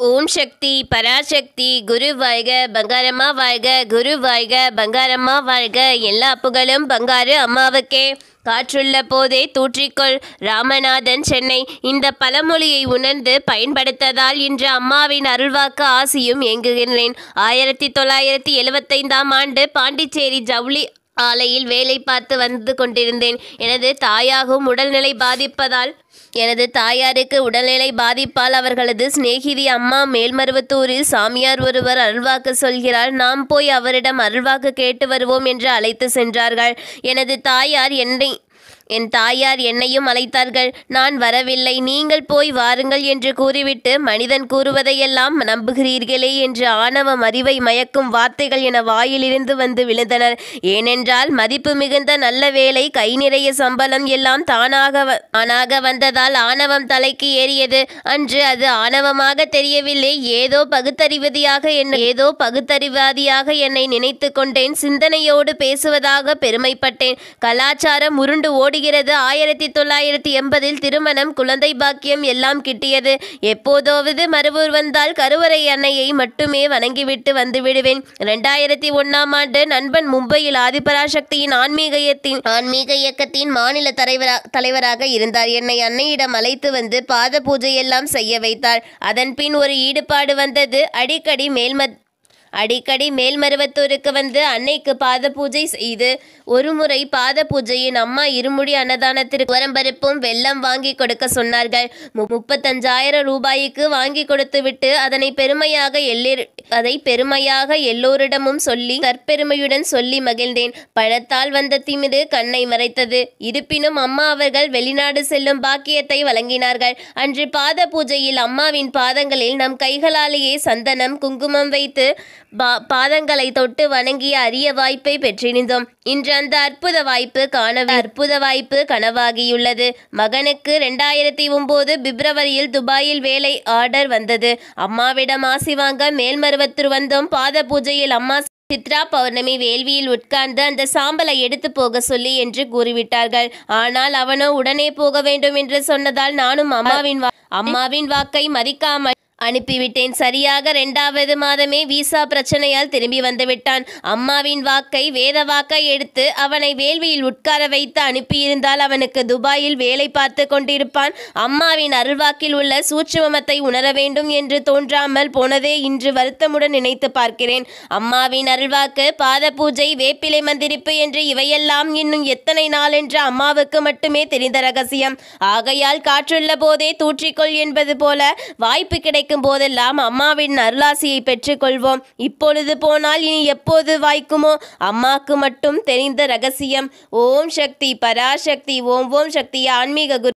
ஓம் சக்தி பராசக்தி குரு வாழ்க பங்காரம்மா வாழ்க குரு வாழ்க பங்காரம்மா வாழ்க எல்லா புகழும் பங்காரு அம்மாவுக்கே காற்றுள்ள போதே தூற்றிக்கொள் ராமநாதன் சென்னை இந்த பழமொழியை உணர்ந்து பயன்படுத்ததால் இன்று அம்மாவின் அருள்வாக்கு ஆசியும் இயங்குகின்றேன் ஆயிரத்தி தொள்ளாயிரத்தி எழுவத்தைந்தாம் ஆண்டு பாண்டிச்சேரி ஜவுளி ஆலையில் வேலை பார்த்து வந்து கொண்டிருந்தேன் எனது தாயாகும் உடல்நிலை பாதிப்பதால் எனது தாயாருக்கு உடல்நிலை பாதிப்பால் அவர்களது சிநேகிதி அம்மா மேல்மருவத்தூரில் சாமியார் ஒருவர் அருள்வாக்கு சொல்கிறார் நாம் போய் அவரிடம் அருள்வாக்கு கேட்டு வருவோம் என்று அழைத்து சென்றார்கள் எனது தாயார் என்னை என் தாயார் என்னையும் அழைத்தார்கள் நான் வரவில்லை நீங்கள் போய் வாருங்கள் என்று கூறிவிட்டு மனிதன் கூறுவதையெல்லாம் நம்புகிறீர்களே என்று ஆணவம் அறிவை மயக்கும் வார்த்தைகள் என வாயிலிருந்து வந்து விழுந்தனர் ஏனென்றால் மதிப்பு மிகுந்த நல்ல வேலை கை நிறைய சம்பளம் எல்லாம் தானாக வ- தானாக வந்ததால் ஆணவம் தலைக்கு ஏறியது அன்று அது ஆணவமாக தெரியவில்லை ஏதோ பகுத்தறிவதியாக என்ன ஏதோ பகுத்தறிவாதியாக என்னை நினைத்து கொண்டேன் சிந்தனையோடு பேசுவதாக பெருமைப்பட்டேன் கலாச்சாரம் உருண்டு ஓடுகிறது ஆயிரத்தி தொள்ளாயிரத்தி எண்பதில் திருமணம் குழந்தை பாக்கியம் எல்லாம் கிட்டியது எப்போதாவது மறுவூர் வந்தால் கருவறை அன்னையை மட்டுமே வணங்கிவிட்டு வந்து விடுவேன் ரெண்டாயிரத்தி ஒன்னாம் ஆண்டு நண்பன் மும்பையில் ஆதிபராசக்தியின் ஆன்மீக இயக்கத்தின் ஆன்மீக இயக்கத்தின் மாநில தலைவரா தலைவராக இருந்தார் என்னை அன்னையிடம் அழைத்து வந்து பாத பூஜை எல்லாம் செய்ய வைத்தார் அதன் பின் ஒரு ஈடுபாடு வந்தது அடிக்கடி மேல்மத் அடிக்கடி மேல்மருவத்தூருக்கு வந்து அன்னைக்கு பாத பூஜை செய்து ஒரு முறை பாத பூஜையின் அம்மா இருமுடி அன்னதானத்திற்கு உரம்பருப்பும் வெல்லம் வாங்கி கொடுக்க சொன்னார்கள் மு- முப்பத்தஞ்சாயிரம் ரூபாய்க்கு வாங்கி கொடுத்துவிட்டு அதனை பெருமையாக எல்லிர் அதை பெருமையாக எல்லோரிடமும் சொல்லி தற்பெருமையுடன் சொல்லி மகிழ்ந்தேன் பணத்தால் வந்த திமிரு கண்ணை மறைத்தது இருப்பினும் அம்மா அவர்கள் வெளிநாடு செல்லும் பாக்கியத்தை வழங்கினார்கள் அன்று பாத பூஜையில் அம்மாவின் பாதங்களில் நம் கைகளாலேயே சந்தனம் குங்குமம் வைத்து பா- பாதங்களை தொட்டு வணங்கிய அரிய வாய்ப்பை பெற்றிருந்தோம் இன்று அந்த அற்புத வாய்ப்பு காண அற்புத வாய்ப்பு கனவாகியுள்ளது மகனுக்கு ரெண்டாயிரத்தி ஒன்பது பிப்ரவரியில் துபாயில் வேலை ஆர்டர் வந்தது அம்மாவிடம் ஆசி வாங்க மேல்மருவத்தூர் வந்தோம் பாத பூஜையில் அம்மா சித்ரா பௌர்ணமி வேள்வியில் உட்கார்ந்து அந்த சாம்பலை எடுத்து போக சொல்லி என்று கூறிவிட்டார்கள் ஆனால் அவனோ உடனே போக வேண்டும் என்று சொன்னதால் நானும் அம்மாவின் வா- அம்மாவின் வாக்கை மதிக்காமல் அனுப்பிவிட்டேன் சரியாக ரெண்டாவது மாதமே விசா பிரச்சனையால் திரும்பி வந்துவிட்டான் அம்மாவின் வாக்கை வேத வாக்கை எடுத்து அவனை வேள்வியில் உட்கார வைத்து அனுப்பியிருந்தால் அவனுக்கு துபாயில் வேலை பார்த்து கொண்டிருப்பான் அம்மாவின் அருள்வாக்கில் உள்ள சூட்சுமத்தை உணர வேண்டும் என்று தோன்றாமல் போனதே இன்று வருத்தமுடன் நினைத்து பார்க்கிறேன் அம்மாவின் அருள்வாக்கு பாத பூஜை வேப்பிலை மந்திரிப்பு என்று இவையெல்லாம் இன்னும் எத்தனை நாள் என்று அம்மாவுக்கு மட்டுமே தெரிந்த ரகசியம் ஆகையால் காற்றுள்ள போதே தூற்றிக்கொள் என்பது போல வாய்ப்பு கிடைக்கும் போதெல்லாம் அம்மாவின் அருளாசியை பெற்றுக்கொள்வோம் இப்பொழுது போனால் இனி எப்போது வாய்க்குமோ அம்மாக்கு மட்டும் தெரிந்த ரகசியம் ஓம் சக்தி பராசக்தி ஓம் ஓம் சக்தி ஆன்மீக குரு